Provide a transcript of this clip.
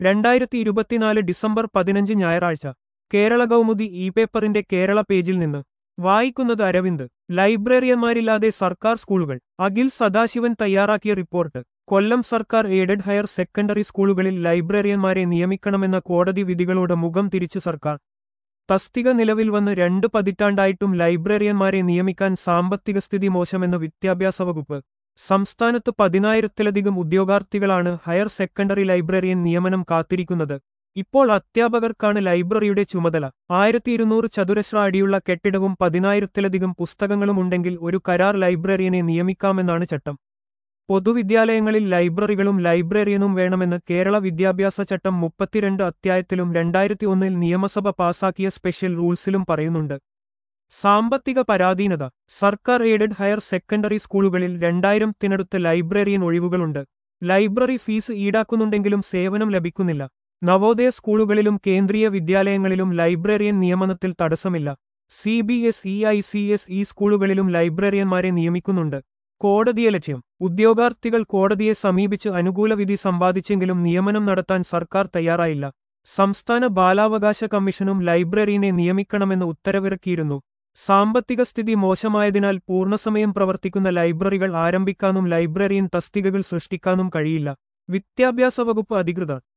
രണ്ടായിരത്തി ഇരുപത്തിനാല് ഡിസംബർ പതിനഞ്ച് ഞായറാഴ്ച കേരള കൗമുദി ഇ പേപ്പറിന്റെ കേരള പേജിൽ നിന്ന് വായിക്കുന്നത് അരവിന്ദ് ലൈബ്രറിയന്മാരില്ലാതെ സർക്കാർ സ്കൂളുകൾ അഖിൽ സദാശിവൻ തയ്യാറാക്കിയ റിപ്പോർട്ട് കൊല്ലം സർക്കാർ എയ്ഡഡ് ഹയർ സെക്കൻഡറി സ്കൂളുകളിൽ ലൈബ്രറിയന്മാരെ നിയമിക്കണമെന്ന കോടതി വിധികളോട് മുഖം തിരിച്ചു സർക്കാർ തസ്തിക നിലവിൽ വന്ന് രണ്ട് പതിറ്റാണ്ടായിട്ടും ലൈബ്രറിയന്മാരെ നിയമിക്കാൻ സാമ്പത്തിക സ്ഥിതി മോശമെന്ന് വിദ്യാഭ്യാസ വകുപ്പ് സംസ്ഥാനത്ത് പതിനായിരത്തിലധികം ഉദ്യോഗാർത്ഥികളാണ് ഹയർ സെക്കൻഡറി ലൈബ്രറിയൻ നിയമനം കാത്തിരിക്കുന്നത് ഇപ്പോൾ അധ്യാപകർക്കാണ് ലൈബ്രറിയുടെ ചുമതല ആയിരത്തി ഇരുന്നൂറ് ചതുരശ്ര അടിയുള്ള കെട്ടിടവും പതിനായിരത്തിലധികം പുസ്തകങ്ങളും ഉണ്ടെങ്കിൽ ഒരു കരാർ ലൈബ്രറിയനെ നിയമിക്കാമെന്നാണ് ചട്ടം പൊതുവിദ്യാലയങ്ങളിൽ ലൈബ്രറികളും ലൈബ്രറിയനും വേണമെന്ന് കേരള വിദ്യാഭ്യാസ ചട്ടം മുപ്പത്തിരണ്ട് അധ്യായത്തിലും രണ്ടായിരത്തി ഒന്നിൽ നിയമസഭ പാസാക്കിയ സ്പെഷ്യൽ റൂൾസിലും പറയുന്നുണ്ട് സാമ്പത്തിക പരാധീനത സർക്കാർ എയ്ഡഡ് ഹയർ സെക്കൻഡറി സ്കൂളുകളിൽ രണ്ടായിരത്തിനടുത്ത് ലൈബ്രറിയൻ ഒഴിവുകളുണ്ട് ലൈബ്രറി ഫീസ് ഈടാക്കുന്നുണ്ടെങ്കിലും സേവനം ലഭിക്കുന്നില്ല നവോദയ സ്കൂളുകളിലും കേന്ദ്രീയ വിദ്യാലയങ്ങളിലും ലൈബ്രറിയൻ നിയമനത്തിൽ തടസ്സമില്ല C B S E I C S E സ്കൂളുകളിലും ലൈബ്രറിയന്മാരെ നിയമിക്കുന്നുണ്ട് കോടതിയെ ലക്ഷ്യം ഉദ്യോഗാർത്ഥികൾ കോടതിയെ സമീപിച്ച് അനുകൂല വിധി സമ്പാദിച്ചെങ്കിലും നിയമനം നടത്താൻ സർക്കാർ തയ്യാറായില്ല സംസ്ഥാന ബാലാവകാശ കമ്മീഷനും ലൈബ്രറിയനെ നിയമിക്കണമെന്ന് ഉത്തരവിറക്കിയിരുന്നു സാമ്പത്തിക സ്ഥിതി മോശമായതിനാൽ പൂർണ്ണസമയം പ്രവർത്തിക്കുന്ന ലൈബ്രറികൾ ആരംഭിക്കാനും ലൈബ്രറിയൻ തസ്തികകൾ സൃഷ്ടിക്കാനും കഴിയില്ല വിദ്യാഭ്യാസ വകുപ്പ് അധികൃതർ